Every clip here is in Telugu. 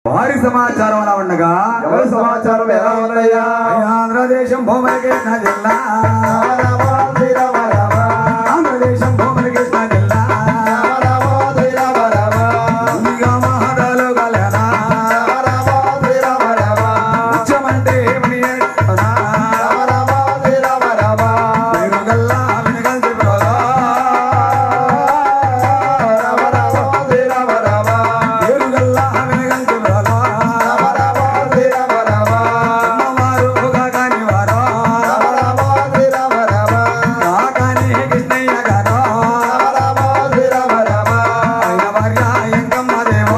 వారి సమాచారం అలా ఉండగా ఎవరి సమాచారం ఎలా ఉన్నాయా ఆంధ్రదేశం భూమన కృష్ణ జిల్లా రామ శ్రీరామ రామ ఆంధ్రదేశం భూమన కృష్ణ జిల్లా రామ శ్రీరామ రామ ముందుగా మహాదాలు గలనా రామ శ్రీరామ రామ ముఖ్యమంత్రి మునియేటనా. రామ శ్రీరామ రామ పేరు గల్లా వెనుగల్చి బ్రోలా. రామ రామ శ్రీరామ రామ పేరు గల్లా వెనుగల్చి బ్రోలా. రామ రామ శ్రీరామ రామ అమ్మవారు కాకాని వారు. రామ రామ శ్రీరామ రామ కాకాని కృష్ణయ్య గారు. రామ రామ శ్రీరామ రామ ఆయన భార్య ఎంకమ్మ దేవో.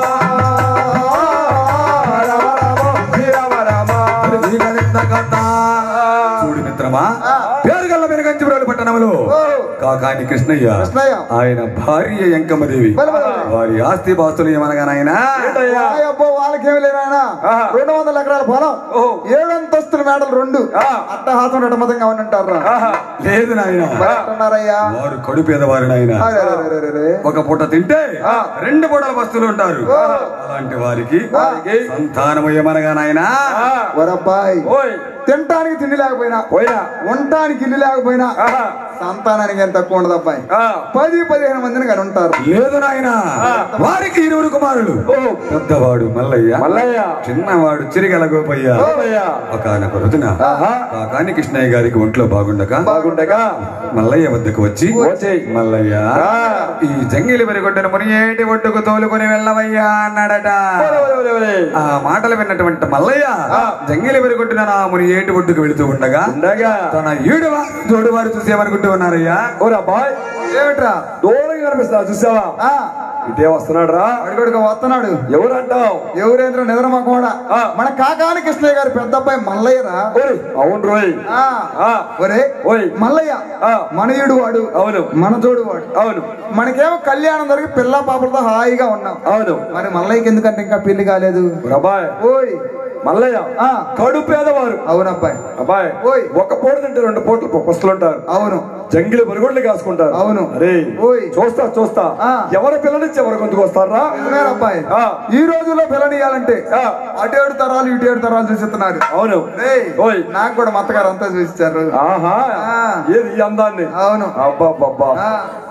రామ రామ శ్రీరామ రామ శ్రీగణిత కథ. చూడు మిత్రమా పేరు గల్ల వెనుగంచి బ్రోలు పట్టణములో ఓ. కాకాని కృష్ణయ్య కృష్ణయ్య. ఆయన భార్య ఎంకమ్మదేవి బల బల. వారి ఆస్తి పాస్తులు ఏమనగా నాయనా అబ్బో వాళ్ళకేమి లేనాయన ఆహా. రెండు వందల ఎకరాల పొలం ఓహో. ఏడు అంతస్తుల మేడలు రెండు ఆ. అట్టహాసం రెడమతంగా ఉండంటారా లేదు నాయన అంటున్నారయ్యా వారు కడు పేదవారు నాయన ఒక పూట తింటే రెండు పూటల వస్తువులు ఉంటారు అలాంటి వారికి సంతానము ఏమనగా నాయనా వరబ్బాయ్ ఓయ్ తినటానికి తిండి లేకపోయినా పోయినా ఉండటానికి ఇల్లు లేకపోయినా సంతానానికి ఏం తక్కువ ఉండదు అబ్బాయి పది పదిహేను మందిని కానీ ఉంటారు లేదు నాయన వారికి ఇరువురు కుమారులు పెద్దవాడు మల్లయ్య మల్లయ్య. చిన్నవాడు చిరిగల గోపయ్య ఒకనొక రోజున కాకాని కృష్ణయ్య గారికి ఒంట్లో బాగుండక బాగుండగా మల్లయ్య వద్దకు వచ్చి మల్లయ్య ఈ జంగిలి వరిగొడ్డను మునియేటి ఒడ్డుకు తోలుకొని వెళ్ళవయ్యా అన్నాడట ఆ మాటలు విన్నటువంటి మల్లయ్య జంగిలి వరిగొడ్డున నా మునియేటి ఒడ్డుకు వెళుతూ ఉండగా తన ఈడు జోడు వారు చూసేమనుకుంటూ ఉన్నారయ్యా ఓరా బాయ్ ఏమిట్రా దూరంగా కనిపిస్తా చూసావా ఆ, ఇటే వస్తున్నాడు రా అడుగడుగా వస్తున్నాడు ఎవరంటావు ఎవరేంద్ర నిద్రమా కూడా ఆ. మన కాకాని కృష్ణయ్య గారి పెద్ద అబ్బాయి మల్లయ్యరా ఓయ్ అవును రోయ్ ఆ, ఆ, ఒరే ఓయ్ మల్లయ్య ఆ. మనయుడు వాడు అవును మన తోడు వాడు అవును మనకేమో కళ్యాణం జరిగి పిల్ల పాపలతో హాయిగా ఉన్నాం అవును మరి మల్లయ్యకి ఎందుకంటే ఇంకా పెళ్లి కాలేదు అబ్బాయ్ ఓయ్ మల్లయ్య ఆ. కడు పేదవారు అవునబ్బాయి అబ్బాయి ఓయ్. ఒక పూట తింటే రెండు పూటలు పస్తులు ఉంటారు అవును జంగిలి బరిగొడ్లు కాసుకుంటారు అవును. అరే ఓయ్. చూస్తా చూస్తా ఆ. ఎవరి పిల్లనిచ్చి ఎవరి గొంతుకు వస్తారా నిజమేనా అబ్బాయి ఆ. ఈ రోజుల్లో పిల్లనియాలంటే ఆ. అటు ఏడు తరాలు ఇటు ఏడు తరాలు చూసిస్తున్నారు అవును రేయ్, ఓయ్ నాకు కూడా మత్తగారు అంతా చూసిచ్చారు ఆహా ఆ. ఏది ఈ అందాన్ని అవును అబ్బా అబ్బా ఆ,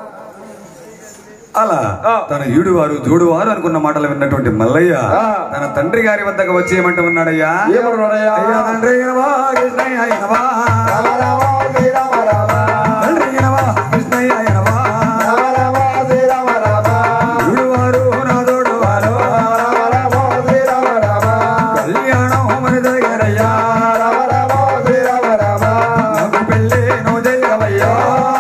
అలా ఆ. తన ఈడువారు జోడువారు అనుకున్న మాటలు విన్నటువంటి మల్లయ్య ఆ. తన తండ్రి గారి వద్దకు వచ్చి ఏమంటూ ఉన్నాడయ్యా ఏమన్నాడయ్యా అయ్యా తండ్రి అయినవా, కృష్ణయ్య అయినవా. రామ రామ శ్రీరామ రామ తండ్రి అయినవా, కృష్ణయ్య అయినవా. రామ రామ శ్రీరామ రామ ఈడువారు నా జోడువారు. రామ రామ శ్రీరామ రామ కళ్యాణం మన దగ్గరయ్యా. రామ రామ శ్రీరామ రామ నాకు పెళ్ళి నువ్వు చేయవయ్యా.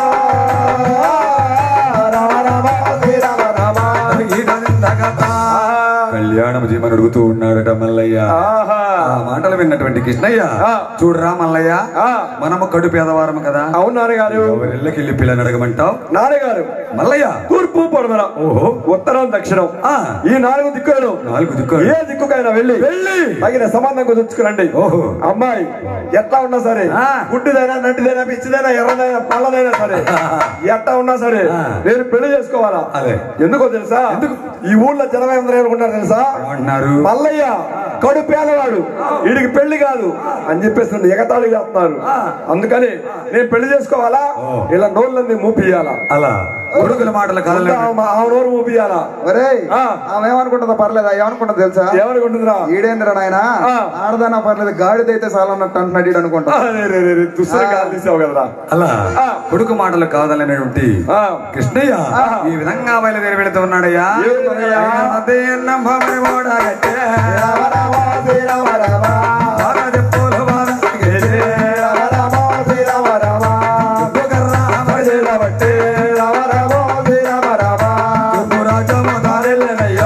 రామ రామ శ్రీరామ రామ ఈడనింద కథ. కళ్యాణం చేయమని అడుగుతూ ఉన్నాడట మల్లయ్య ఆహా ఆ మాటలు విన్నటువంటి కృష్ణయ్య ఆ. చూడరా మల్లయ్య ఆ. మనము కడు పేదవారము కదా అవును నాన్నగారు ఎవరిళ్ళకెళ్ళి పిల్లని అడగమంటావు నాన్నగారు మల్లయ్య తూర్పు పడమర ఓహో ఉత్తరం దక్షిణం ఆ ఈ నాలుగు దిక్కులను నాలుగు దిక్కులు ఏ దిక్కుకైనా వెళ్ళి వెళ్ళి తగిన సంబంధం కుదుర్చుకురండి ఓహో అమ్మాయి ఎట్లా ఉన్నా సరే ఆ. గుడ్డిదైనా నట్టిదైనా పిచ్చిదైనా ఎర్రదైనా పళ్ళదైనా సరే ఎట్లా ఉన్నా సరే ఆ. నేను పెళ్లి చేసుకోవాలా అదే. ఎందుకో తెలుసా ఎందుకు? ఈ ఊళ్ళో జనం ఏమందరూ అనుకుంటారు తెలుసా ఏమంటున్నారు మల్లయ్య కడు పేదవాడు వీడికి పెళ్లి కాదు అని చెప్పేసి నన్ను ఎగతాళి చేస్తున్నారు అందుకని నేను పెళ్లి చేసుకోవాలా ఓ. ఇలా నోళ్ళని మూపియాలా అలా కొడుకుల మాటలు కదలే ఆమె నోరు మూపియాలా ఒరేయ్ ఆ. ఆమె ఏమనుకుంటుందో పర్లేదా ఏమనుకుంటుందో తెలుసా ఏమనుకుంటుందిరా ఈడేంద్ర నాయన ఆ. ఆడదానా పర్లేదు గాడిదైతే చాలా అన్నట్టు అంటున్నాడు ఈడు అనుకుంటా అరే, రే, రే, రే, దుస్తులు కాదు తీసావు కదరా అలా ఆ. కొడుకు మాటలు కాదలనేటువంటి ఆ. కృష్ణయ్య ఈ విధంగా బయలుదేరి వెళుతూ ఉన్నాడయ్యా ఏమన్నాడయ్యా? అయ్యా, అదేన్న భవని ఓడగట్టే. రామ రామ శ్రీరామ రామ బాగా చెప్పులు బాగా సాగేసే. రామ రామ శ్రీరామ రామ ఉప్పుకర్ర పడిచేలబట్టే. రామ రామ శ్రీరామ రామ ఉప్పు రాజ్యము దారెల్లెనయ్యో.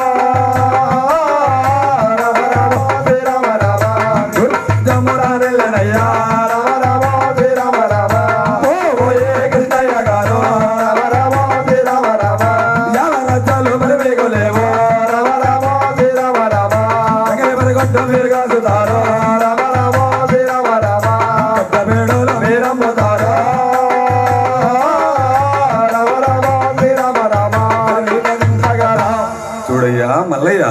రామ రామ శ్రీరామ రామ రాజ్యము దారెల్లెనయ్యా. రామ రామ శ్రీరామ రామ పోబోయే కృష్ణయ్య గారు. రామ రామ శ్రీరామ రామ యావ రాజ్యాలు బలివేగులేవో. రామ రామ శ్రీరామ రామ తగిలి పరిగొట్టు మీరు కాసుతారు. రామ రామ శ్రీరామ రామ పెద్ద మేడలు మీరమ్ముతారు. రామ రామ శ్రీరామ రామ చూడయ్యా మల్లయ్య ఆహా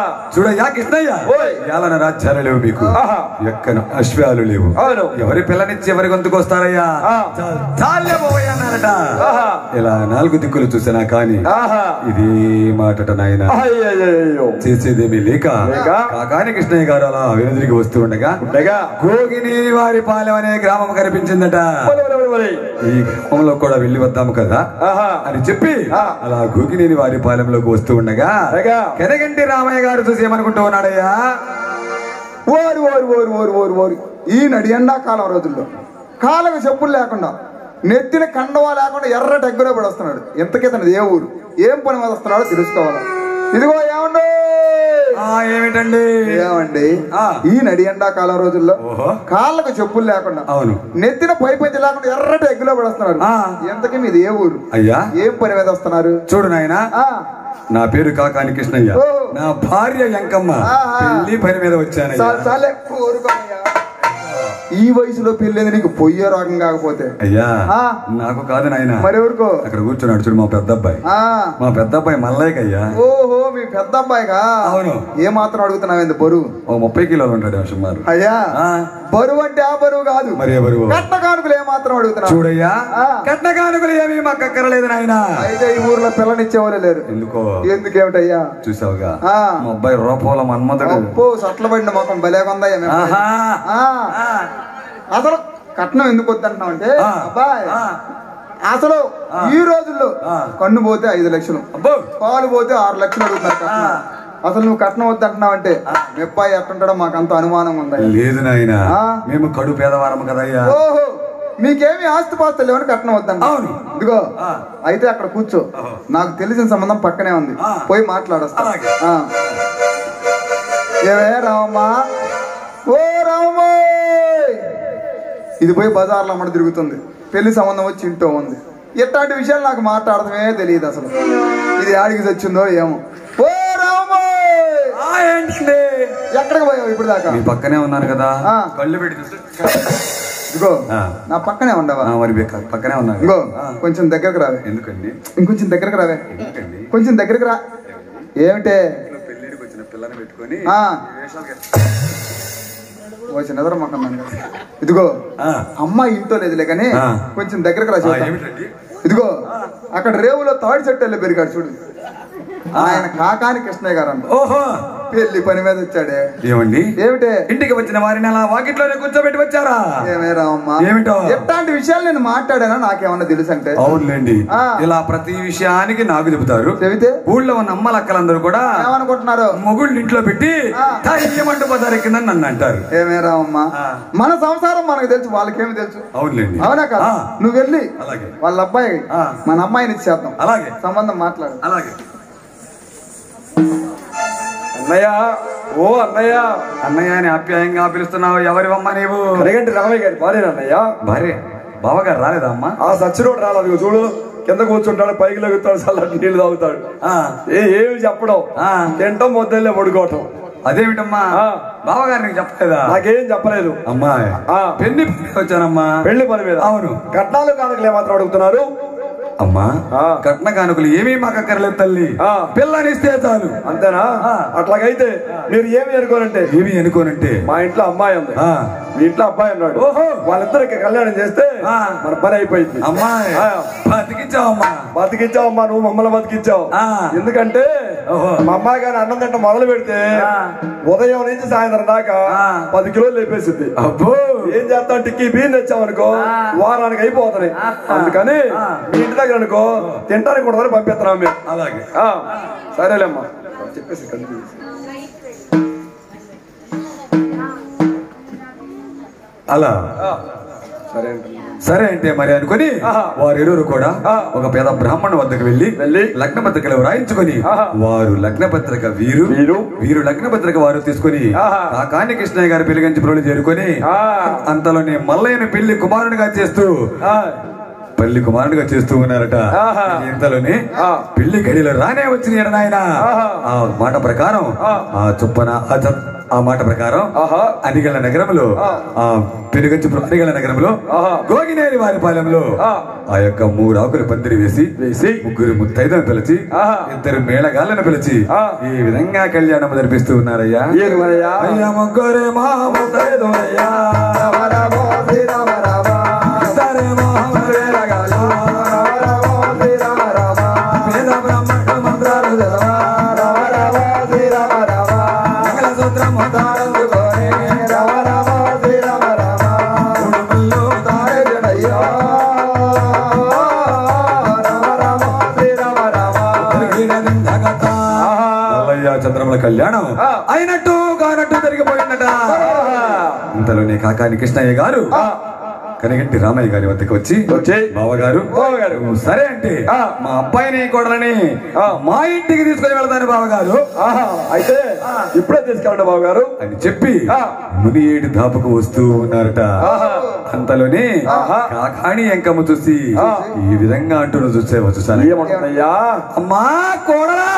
చూడయ్యా కృష్ణయ్య ఓయ్. ఏలన రాజ్యాలు లేవు మీకు ఆహా. ఎక్కను అశ్వాలు లేవు అవును. ఎవరి పిల్లనిచ్చి ఎవరి గొంతుకు వస్తారయ్యా ఆ. చాలు, చాలే పోవయ్యా అన్నారట ఆహా. ఇలా నాలుగు దిక్కులు చూసినా కాని ఆహా ఇది మాటట నాయన అయ్యయ్యో చేసేదేమీ లేక లేక? కాకాని కృష్ణయ్య గారు అలా వెనుదిరిగి వస్తూ ఉండగా ఉండగా గోగిని వారి పాలెం అనే గ్రామం కనిపించిందట ఒలే, ఒలే, ఒలే, ఒలే. ఈ గ్రామంలో కూడా వెళ్ళి వద్దాము కదా ఆహా అని చెప్పి ఆ. అలా గోగినేని వారి పాలెంలోకి వస్తూ ఉండగా ఉండగా? కెనగంటి రామయ్య గారు చూసి ఏమనుకుంటూ ఉన్నాడయ్యా ఓరి ఓరి ఓరి ఓరి ఓరి ఓరి ఈ నడి ఎండాకాలం రోజుల్లో కాళ్ళకు చెప్పులు లేకుండా నెత్తిన కండవా లేకుండా ఎర్రటి ఎగ్గులో పడి వస్తున్నాడు ఎంతకీ తనది ఏ ఊరు ఏం పని మీద వస్తున్నాడో తెలుసుకోవాలా ఇదిగో ఏమండి ఆ ఏమిటండి ఏమండి ఆ. ఈ నడి ఎండాకాలం రోజుల్లో ఓహో కాళ్ళకు చెప్పులు లేకుండా అవును నెత్తిన పై పంచి లేకుండా ఎర్రటి ఎగ్గులో పడి వస్తున్నాడు ఆ. ఎంతకీ మీది ఏ ఊరు అయ్యా ఏం పని మీద వస్తున్నారు చూడు నాయనా ఆ నా పేరు కాకాని కృష్ణయ్య ఓ. నా భార్య ఎంకమ్మ ఆహా. పెళ్లి పని మీద వచ్చానయ్యా చాలు చాలే ఊరుకోమయ్యా. ఈ వయసులో పెళ్ళేది నీకు పొయ్యే రోగం కాకపోతే అయ్యా ఆ. నాకు కాదు నాయన మరి ఎవరికో అక్కడ కూర్చున్నాడు చూడు మా పెద్ద అబ్బాయి ఆ మా పెద్ద అబ్బాయి మల్లయ్యకి అయ్యా ఓహో మీ పెద్ద అబ్బాయిగా అవును. ఏ మాత్రం అడుగుతున్నావు ఎంత బరువు ఓ ముప్పై కిలోలు ఉంటాడు సుమారు అయ్యా ఆ. బరువు అంటే ఆ బరువు కాదు మరి ఎవరు కట్ట కానుకలు ఏ మాత్రం అడుగుతున్నావు చూడయ్యా ఆ. కట్న కానుకలు ఏమీ మాకు అక్కర్లేదు నాయన అయితే ఈ ఊర్లో పిల్లనిచ్చేవారు లేరు ఎందుకో ఎందుకేమిటయ్యా చూసావుగా ఆ. మా అబ్బాయి రూపంలో మన్మధుడు అప్పో సట్లబడిన మొఖం భలేగా ఉందా ఏమి? ఆహా ఆ ఆ. అసలు కట్నం ఎందుకు వద్దంటున్నావు అంటే ఆ. అబ్బాయి ఆ. అసలు ఈ రోజుల్లో ఆ. కన్ను పోతే ఐదు లక్షలు అబ్బో పాలు పోతే ఆరు లక్షలు అడుగుతున్నారు కట్నం. ఆ. అసలు నువ్వు కట్నం వద్దంటున్నావు అంటే మీ అబ్బాయి ఎట్టుంటాడో మాకు అంత అనుమానం ఉంది లేదు నాయన ఆ. మేము కడు పేదవారము కదయ్యా ఓహో మీకేమి ఆస్తి పాస్తులు లేవని కట్నం వద్దంట అవును. ఇదిగో ఆ. అయితే అక్కడ కూర్చో ఓహో. నాకు తెలిసిన సంబంధం పక్కనే ఉంది ఆ. పోయి మాట్లాడొస్తా అలాగే. ఆ. ఏమే రామమ్మా ఓ రామమ్మా ఇది పోయి బజార్లో అమ్మడి తిరుగుతుంది పెళ్లి సంబంధం వచ్చి ఇంటో ఉంది ఇట్లాంటి విషయాలు నాకు మాట్లాడటమే తెలియదు అసలు ఇది ఆడికి చచ్చిందో ఏమో ఓ రామమ్మా ఆ, ఏంటండి ఎక్కడికి పోయావు ఇప్పుడు దాకా మీ పక్కనే ఉన్నాను కదా ఆ. కళ్ళు పెట్టి చూస్తే ఇదిగో ఆ. నా పక్కనే ఉండవా ఆ, మరి బెక్క- పక్కనే ఉన్నాను ఇంకో ఆ. కొంచెం దగ్గరకు రావే ఎందుకండి ఇంకొంచెం దగ్గరకు రావే ఎందుకండి కొంచెం దగ్గరకు రా ఏమిటే ఇంట్లో పెళ్ళిడికి వచ్చిన పిల్లని పెట్టుకొని ఆ. ఈ వేషాలకి- వచ్చి నిద్ర మొక్కం ఇదిగో ఆ. అమ్మాయి ఇంట్లో లేదులే కానీ ఆ. కొంచెం దగ్గరకు రా ఆ, చెప్తా. ఏమిటండి ఇదిగో అక్కడ రేవులో తాడి చెట్టు వెళ్ళి పెరిగాడు చూడు ఆయన కాకాని కృష్ణయ్య గారు అంట ఓహో పెళ్లి పని మీద వచ్చాడే ఏమండి ఏమిటే ఇంటికి వచ్చిన వారిని అలా వాకిట్లోనే కూర్చోబెట్టి వచ్చారా ఏమే రామమ్మా ఏమిటో? ఎట్లాంటి విషయాలు నేను మాట్లాడానా నాకేమన్నా తెలుసు అంటే అవునులేండి ఆ. ఇలా ప్రతి విషయానికి నాకు చెబుతారు చెబితే ఊళ్ళో ఉన్న అమ్మలక్కలందరూ కూడా ఏమనుకుంటున్నారు మొగుళ్ళు ఇంట్లో పెట్టి ఆ. తాయ్యమంటూ బజార్ ఎక్కిందని నన్ను అంటారు ఏమే రామమ్మా ఆ. మన సంసారం మనకు తెలుసు వాళ్ళకేమి తెలుసు అవునులేండి అవునా కదా ఆ, నువ్వు వెళ్ళి అలాగే వాళ్ళ అబ్బాయి ఆ. మన అమ్మాయిని ఇచ్చేద్దాం అలాగే సంబంధం మాట్లాడు అలాగే అన్నయ్య ఓ అన్నయ్య అన్నయ్య అని ఆప్యాయంగా పిలుస్తున్నావు ఎవరివమ్మ నీవు కరగంటి రామయ్య గారి భార్య అన్నయ్య భార్య బావగారు రాలేదా అమ్మా ఆ సచ్చినోడు రాలేదు అదిగో చూడు కింద కూర్చుంటాడు పైకి లెగుతాడు చల్లటి నీళ్లు తాగుతాడు ఆ, ఏ ఏమి చెప్పడం ఆ. తింటాం మొద్దలే పడుకోవటం అదేమిటమ్మా ఆ. బావగారు నీకు చెప్పలేదా నాకేం చెప్పలేదు అమ్మా ఆ. పెళ్లి వచ్చానమ్మా పెళ్లి పని మీద అవును. కట్నాలు కానుకలు ఏమాత్రం అడుగుతున్నారు అమ్మా ఆ. కట్న కానుకలు ఏమీ మాకు అక్కర్లేదు తల్లి ఆ. పిల్లనిస్తే చాలు అంతేనా ఆ. అట్లాగైతే మీరు ఏమి అనుకోనంటే ఏమి అనుకోనంటే మా ఇంట్లో అమ్మాయి ఉంది ఆ. మీ ఇంట్లో అబ్బాయి ఉన్నాడు ఓహో. వాళ్ళిద్దరికి కళ్యాణం చేస్తే ఆ. మన పని అయిపోయింది అమ్మాయి ఆ. బతికించావమ్మా బతికిచ్చావమ్మా నువ్వు మమ్మల్ని బతికిచ్చావు ఆ. ఎందుకంటే ఓహో. మా అమ్మాయి గాని అన్నం తింట మొదలు పెడితే ఆ. ఉదయం నుంచి సాయంత్రం దాకా ఆ. పది కిలోలు లేపేసింది అబ్బో ఏం చేస్తాం టిక్కీ బియ్యం తెచ్చామనుకో వారానికి అయిపోతున్నాయి అందుకని మీ ఇంటి దగ్గర అనుకో తింటానికి కూడా పంపిస్తున్నాం మేము అలాగే ఆ, సరేలేమ్మా చెప్పేసి కంటిన్యూ చేసి. అలా ఆ, సరే అండి సరే అంటే మరి అనుకుని ఆహా. వారిరువురు కూడా ఆ. ఒక పేద బ్రాహ్మణు వద్దకు వెళ్లి వెళ్ళి లగ్న పత్రికలు వ్రాయించుకొని ఆహా. వారు లగ్న పత్రిక వీరు వీరు వీరు లగ్న పత్రిక వారు తీసుకొని ఆహా. కాకాని కృష్ణయ్య గారి పెళ్లిగంచి ప్రోలు చేరుకొని ఆ. అంతలోనే మల్లయ్యను పెళ్లి కుమారునిగా చేస్తూ ఆ, పెళ్లి కుమారుడిగా చేస్తూ ఉన్నారట ఆహా. ఇంతలోనే ఆ. పెళ్లి గడిలో రానే వచ్చిన నాయన ఆహా. ఆ మాట ప్రకారం ఆ. ఆ చొప్పున ఆ చ- ఆ మాట ప్రకారం ఆహా. అనిగల నగరంలో ఆ పెనుగంచి అనిగల నగరంలో ఆహా. గోగినేని వారి పాలెంలో ఆ. ఆ యొక్క మూడు ఆకులు పందిరి వేసి వేసి ముగ్గురు ముత్తైదులను పిలిచి ఆహా. ఇద్దరు మేళగాళ్ళను పిలిచి ఆ. ఈ విధంగా కళ్యాణం జరిపిస్తూ ఉన్నారయ్యా ఏమి మనయ్యా? అయ్యా ముగ్గురే మా ముత్తైదులయ్యా. రామ రామ శ్రీరామ రామ ఇద్దరే మా మేళగాళ్ళు. రామ శ్రీరామ రామ వేద బ్రాహ్మణ మంత్రాలు చదవా. రామ రామ శ్రీరామ రామ మంగళసూత్రము తాళందు అందుకోనే రామ రామ శ్రీరామ రామ కుడుముల్లో తారేజనయ్యా రామ రామ శ్రీరామ రామ మల్లయ్య చంద్రముల కళ్యాణం ఆ. అయినట్టు కానట్టు జరిగిపోయిందట ఇంతలోనే కాకాని కృష్ణయ్య గారు కనిగంటి రామయ్య గారి వద్దకు వచ్చి వచ్చి, బావగారు బావగారు. "నువ్వు సరే అంటే ఆ. మా అబ్బాయిని కోడలని ఆ. మా ఇంటికి తీసుకొని వెళ్తాను బావగారు ఆహా అయితే ఇప్పుడే తీసుకెళ్ళండి బాబు గారు అని చెప్పి ఆ. ముని ఏడు దాపుకు వస్తూ ఉన్నారట ఆహా. అంతలోనే ఆహా. కాకాణి ఎంకమ్మ చూసి ఆ. ఈ విధంగా అంటున్న చూసే చూసాను ఏమంటున్నాయ్యా అమ్మా కోడలా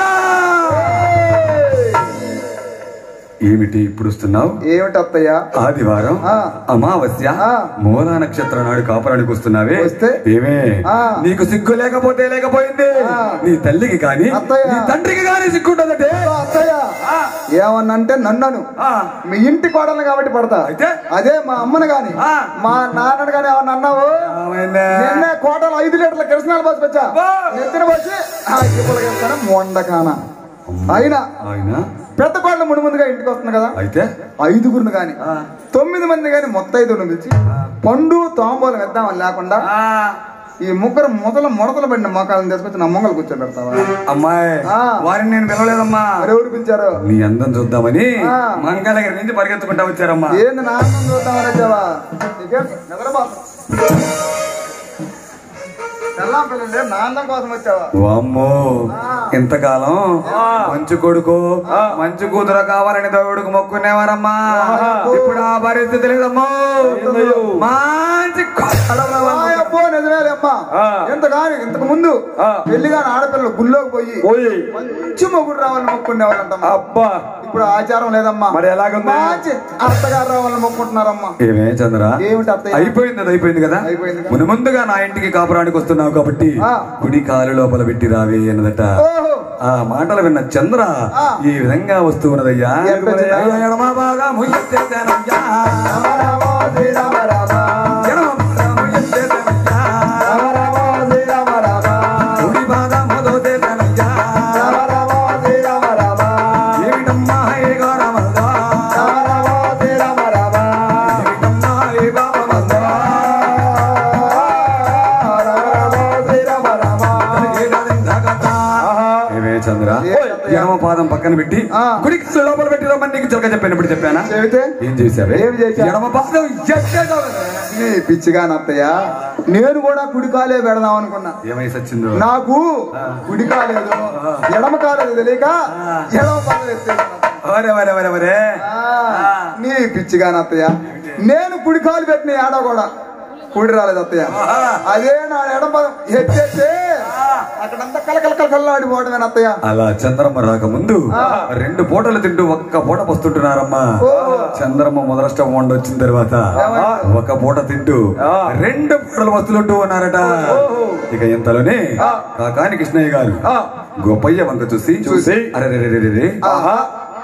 ఏమిటి ఇప్పుడు వస్తున్నావు ఏమిటి అత్తయ్య ఆదివారం ఆ. అమావాస్య ఆ. మూలా నక్షత్ర నాడు కాపురానికి వస్తున్నావే వస్తే? ఏమే ఆ. నీకు సిగ్గు లేకపోతే లేకపోయింది ఆ. నీ తల్లికి కాని అత్తయ్య. నీ తండ్రికి కాని సిగ్గుంటుందంటే ఓ అత్తయ్య ఏమన్నంటే నన్నను ఆ. మీ ఇంటి కోడలు కాబట్టి పడతా అయితే? అదే మా అమ్మను గాని ఆ. మా నాన్నను గాని ఏమన్నా అన్నావు ఏమైందే? నిన్నే కోటలు ఐదు లీటర్ల కిరసనాలు పోసి వచ్చా అబ్బా. నెత్తిన పోసి ఇప్పుడుకెళ్తాను మొండకాన అయినా ఆయన పెద్ద కోడలు ముడి ముందుగా ఇంటికి వస్తుంది కదా అయితే ఐదుగురిని గాని ఆ. తొమ్మిది మంది గాని మొత్తైదుగురిని పిలిచి పండు తాంబూలం ఇద్దామని లేకుండా ఆ, ఈ ముగ్గురు మొదలు ముడతలు పడిన మోకాలను తీసుకొచ్చి నా మొంగలు కూర్చోబెడతావా అమ్మాయి ఆ. వారిని నేను పిలవలేదమ్మా మరి ఎవరు పిలిచారు నీ అందం చూద్దామని ఆ. మంగళగిరి నుంచి పరిగెత్తుకుంటా వచ్చారమ్మా ఏంది నా అందం చూద్దామని వచ్చావా నీకేం నిద్రపోతా తెల్లాం పిల్లలే నా అందం కోసం వచ్చావా వామ్మో ఇంతకాలం మంచి కొడుకు మంచి కూతురు కావాలని దేవుడికి మొక్కునేవారమ్మా ఇప్పుడు ఆ పరిస్థితి లేదమ్మో ఏందయ్యో? మంచి కోడలు రావాలి. అబ్బో నిజమేలే అమ్మా ఆ. ఎంత కాని ఇంతకు ముందు ఆ. పెళ్లి కాని ఆడపిల్లలు గుళ్ళోకి పోయి పోయి మంచి మొగుడు రావాలని మొక్కునే వాళ్ళంటమ్మా అబ్బా ఇప్పుడు ఆచారం లేదమ్మా మరి ఎలాగుంది? మంచి అత్తగారు రావాలని మొక్కుంటున్నారమ్మా ఏమే చంద్ర ఏమిటి అత్తయ్య? అయిపోయింది అది అయిపోయింది కదా అయిపోయింది కదా. మును ముందుగా నా ఇంటికి కాపురానికి వస్తున్నావు కాబట్టి ఆ. కుడి కాలు లోపల పెట్టి రావి అన్నదట ఓహో ఆ మాటలు విన్న చంద్ర ఆ. ఈ విధంగా వస్తూ ఉన్నదయ్యా ఎంత చిన్న- అయ్యా, ఎడమ భాగము ఎత్తేసానయ్యా. రామ రామ శ్రీరామ రామ ఎడమ భాగము ఎత్తేసానయ్యా. రామ రామ శ్రీరామ రామ కుడి భాగము దోసేసానయ్యా. రామ రామ శ్రీరామ రామ ఏమిటమ్మా ఈ ఘోరమంతా? రామ రామ శ్రీరామ రామ ఏమిటమ్మా ఈ పాపమంతా? ఏమే చంద్ర ఎడమ పాదం పక్కన పెట్టి ఆ. కుడి కాలు లోపల పెట్టి రమ్మని నీకు చిలక చెప్పినప్పుడు చెప్పానా చెబితే ఏం చేశావే ఏం చేశా? ఎడమ పాదం ఎత్తేసావు. నీ పిచ్చిగా నత్తయ్య నేను కూడా కుడి కాలే పెడదాం అనుకున్నా ఏమై సచ్చిందో నాకు కుడి కాలేదు ఎడమ కాలేదు తెలియక ఎడమ కాలేదు ఎత్తేసాను. వరే వరే వరే వరే ఆ, నీ పిచ్చిగా నత్తయ్య నేను కుడి కాలు పెట్టిన ఏడ కూడా కుడి రాలేదు అత్తయ్య అదే నా ఎడమ పదం ఎత్తేస్తే అక్కడంతా కలకల కలకల్లాడిపోవటమే అత్తయ్య అలా చంద్రమ్మ రాకముందు రెండు పూటలు తింటూ ఒక్క పూట వస్తుంటున్నారమ్మా చంద్రమ్మ మొదలష్టం వండ వచ్చిన తర్వాత ఒక పూట తింటూ రెండు పూటలు వస్తులుంటూ ఉన్నారట ఇక ఇంతలోనే కాకాని కృష్ణయ్య గారు గోపయ్య వంక చూసి చూసి, అరే ఆహా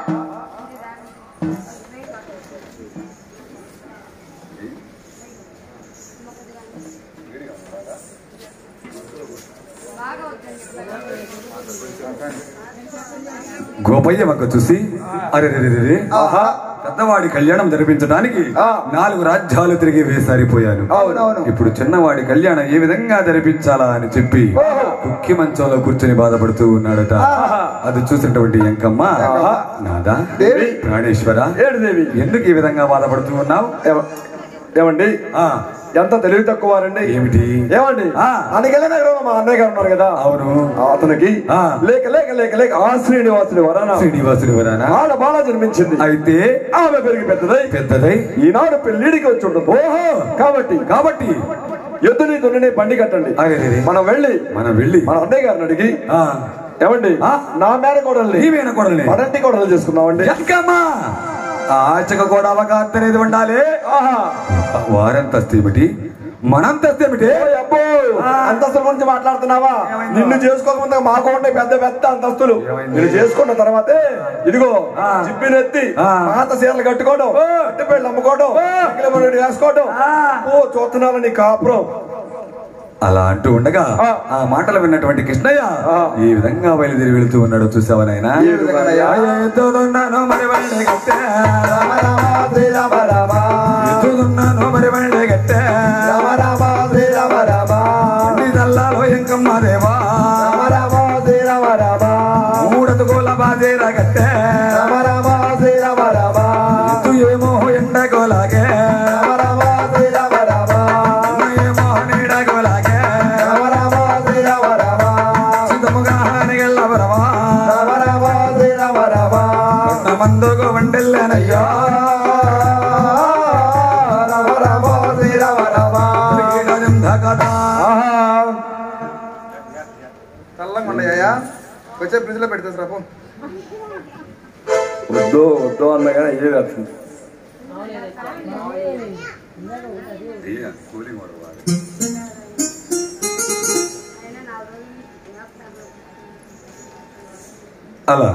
గోపయ్య వంక చూసి అరే ఆహా పెద్దవాడి కళ్యాణం జరిపించడానికి నాలుగు రాజ్యాలు తిరిగి వేసారిపోయాను అవునవును ఇప్పుడు చిన్నవాడి కళ్యాణం ఏ విధంగా జరిపించాలా అని చెప్పి కుక్కి మంచంలో కూర్చొని బాధపడుతూ ఉన్నాడట అది చూసినటువంటి ఎంకమ్మ నాదా దేవి. ప్రాణేశ్వర ఏడు దేవి ఎందుకు ఈ విధంగా బాధపడుతూ ఉన్నావు ఏమ- ఏమండి ఆ, ఎంత తెలివి తక్కువారండి ఏమిటి ఏమండి ఆ. అనగలే నగరంలో మా అన్నయ్య గారు ఉన్నారు కదా అవును అతనికి ఆ. లేక లేక లేక లేక ఆ శ్రీనివాసుని వరాన శ్రీనివాసుని వరానా ఆడ బాల జన్మించింది అయితే ఆమె పెరిగి పెద్దదై పెద్దదై ఈనాడు పెళ్లిడికి వచ్చి ఉంటుంది ఓహో కాబట్టి కాబట్టి ఎద్దుని దున్నని బండి కట్టండి అరే రే. మనం వెళ్ళి మనం వెళ్ళి మన అన్నయ్య గారిని అడిగి ఆ, ఏమండి ఆ. నా మేడ కోడల్ని నీవేనా కొడల్ని మడంటి కోడలు చేసుకుందామండి ఎంకమ్మా ఆచకు కూడా అవగాహన అనేది ఉండాలి ఆహా వారంతస్తు ఏమిటి మనంతస్తు ఏమిటి అబ్బో అంతస్తుల గురించి మాట్లాడుతున్నావా నిన్ను చేసుకోకముందు మాకు ఉంటాయి పెద్ద పెద్ద అంతస్తులు నిన్ను చేసుకున్న తర్వాతే ఇదిగో చిప్పినెత్తి ఆ. పాత చీరలు కట్టుకోవడం పెళ్లి అమ్ముకోవడం మిగిలిన పనులు వేసుకోవడం ఓ చూస్తున్నాను నీ కాపురం అలా అంటూ ఉండగా ఆ. ఆ మాటలు విన్నటువంటి కృష్ణయ్య ఆ. ఈ విధంగా బయలుదేరి వెళుతూ ఉన్నాడు చూసావా నాయనా ఏ విధంగానయ్యా? ఎత్తుతున్నాను మరి బండి గట్టె. రామ రామ శ్రీరామ రామ ఎత్తుతున్నాను మరి బండి గట్టె. రామ రామ శ్రీరామ రామ నీ తల్లాలో ఎంకమ్మ దేవా రామ రామ శ్రీరామ రామ మూడతుకోల బాజేర గట్టె రామ రామ శ్రీరామ రామ ఎత్తు ఏమో ఎండకోలాగే రామ రామ శ్రీరామ రామ ఏమో నీడకోలాగే రామ రామ శ్రీరామ రామ సిద్ధముగా నిగల్లవరమా రామ రామ శ్రీరామ రామ మందుకు వండెల్లనయ్యా రామ రామ శ్రీరామ రామ చల్లంగా ఉన్నాయా వచ్చే ఫ్రిడ్జ్ లో పెడతా రాపు వద్దు వద్దు అన్నగానే ఏ వచ్చింది అలా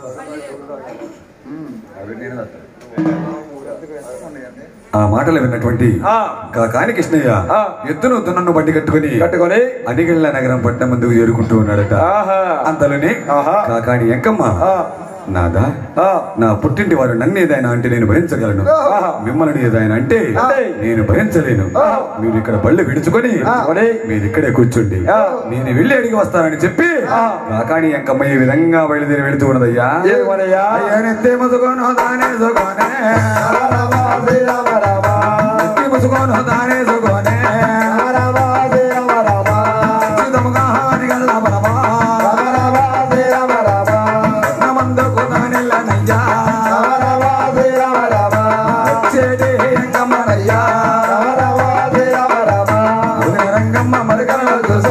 ఆ మాటలు విన్నటువంటి ఆ. కాని కృష్ణయ్య ఆ. ఎద్దును దున్నను బండి కట్టుకుని కట్టుకొని అనిగళ్ళ నగరం పట్టణం ముందుకు చేరుకుంటూ ఉన్నాడట ఆహా అంతలోనే ఆహా. కాకాని ఎంకమ్మ ఆ. నాదా ఆ. నా పుట్టింటి వారు నన్ను ఏదైనా అంటే నేను భరించగలను ఆహా. మిమ్మల్ని ఏదైనా అంటే అంటే? నేను భరించలేను మీరు ఇక్కడ బళ్ళు విడుచుకొని కొని? మీరు ఇక్కడే కూర్చోండి ఆ. నేను వెళ్ళి అడిగి వస్తానని చెప్పి ఆ. కాకాని ఎంకమ్మ ఈ విధంగా బయలుదేరి వెళుతూ ఉన్నదయ్యా ఏమనయ్యా? అయ్యానెత్తే ముసుగోను దానే సుగోనే రామ రామ శ్రీరామ రామ ఎత్తి ముసుగోను దానే సుగోనే రామ రామ శ్రీరామ రామ చిదముగా హానిగల్ల బలమా రామ రామ శ్రీరామ రామ నమందుకు దానిల్లనయ్యా రామ రామ శ్రీరామ రామ వచ్చేటి ఎంకమ్మనయ్యా రామ రామ శ్రీరామ రామ ఉదయ రంగమ్మ మరకల చూసా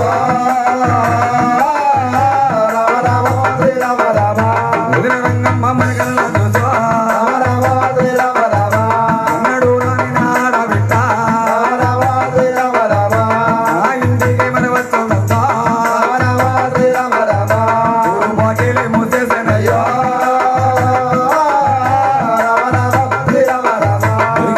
రామ రామ శ్రీరామ రామ ఉదయ రంగమ్మ మరకల చూసా రామ రామ శ్రీరామ రామ అన్నడు రాని నాడ బిడ్డ రామ రామ శ్రీరామ రామ ఆ ఇంటికి మన వచ్చునంతా రామ రామ శ్రీరామ రామ బాకిలి మూసేసనయ్యా రామ రామ శ్రీరామ రామ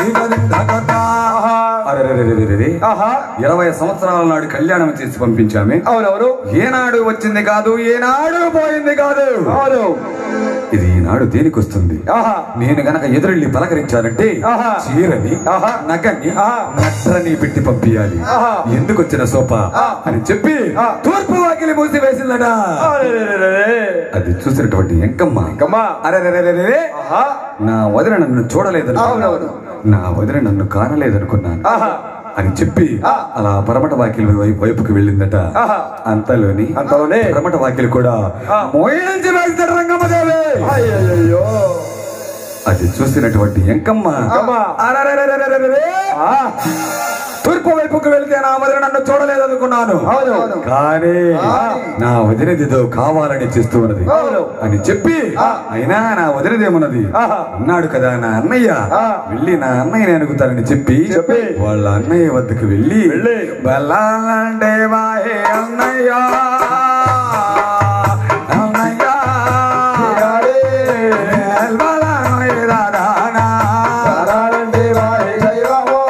అరెరెరెరెరెరె. ఆహా ఇరవై సంవత్సరాల నాడు కళ్యాణం చేసి పంపించామే అవునవును ఏనాడు వచ్చింది కాదు ఏనాడు పోయింది కాదు అవును ఇది ఈనాడు దేనికి వస్తుంది ఆహా నేను గనక ఎదురెళ్ళి పలకరించానంటే ఆహా. చీరని ఆహా. నగని ఆహా. నట్రని పెట్టి పంపించాలి ఆహా. ఎందుకు వచ్చిన సోప అని చెప్పి ఆ. తూర్పు వాకిలి మూసి వేసిందట అరెరెరెరెరె. అది చూసినటువంటి ఎంకమ్మ ఎంకమ్మ. అరెరెరెరెరెరె. ఆహా నా వదిన నన్ను చూడలేదను అవునవును. నా వదిన నన్ను కానలేదనుకున్నాను ఆహా అని చెప్పి అలా పరమట వాకిలి వైపు- వైపుకి వెళ్ళిందట ఆహా. అంతలోని అంతలోనే పరమట వాకిలి కూడా ఆ. మోయించి వేస్తాడు రంగమ్మదేవి అయ్యయ్యో అది చూసినటువంటి ఎంకమ్మ ఎంకమ్మ. అరెరెరెరెరెరెరె. ఆ తూర్పు వైపుకు వెళ్తే నా వదిన నన్ను చూడలేదనుకున్నాను అవును కానీ నా వదినదిదో కావాలని చేస్తూ ఉన్నది అవును. అని చెప్పి అయినా నా వదినదేమున్నది ఆహా. అన్నాడు కదా నా అన్నయ్య ఆ. వెళ్ళి నా అన్నయ్యని అనుకుతానని చెప్పి చెప్పి వాళ్ళ అన్నయ్య వద్దకు వెళ్ళి వెళ్ళి బలాండే వాయే అన్నయ్య అన్నయ్య బలాండే దాదానా. రారండి వారి దైవమో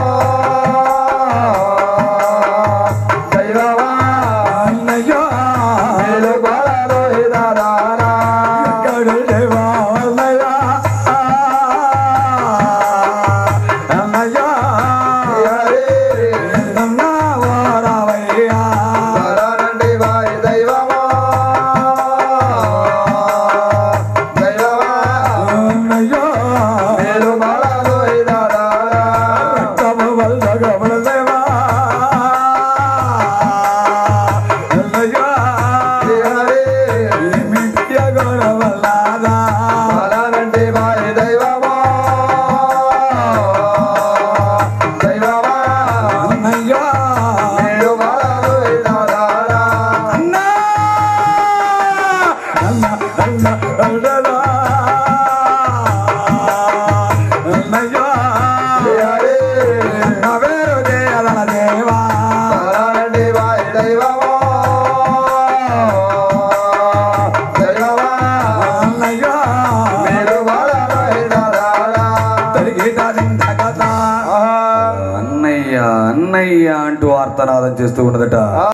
దైవమా అన్నయ్య మేలు గోడలో హిదారానా ఎక్కడుండే వాళ్ళయ్య? అన్నయ్య ఎన్నన్నా వాడవయ్యా. రారండి వారి దైవమో దైవమా అన్నయ్య అన్నయ్య అంటూ ఆర్తనాదం చేస్తూ ఉన్నదట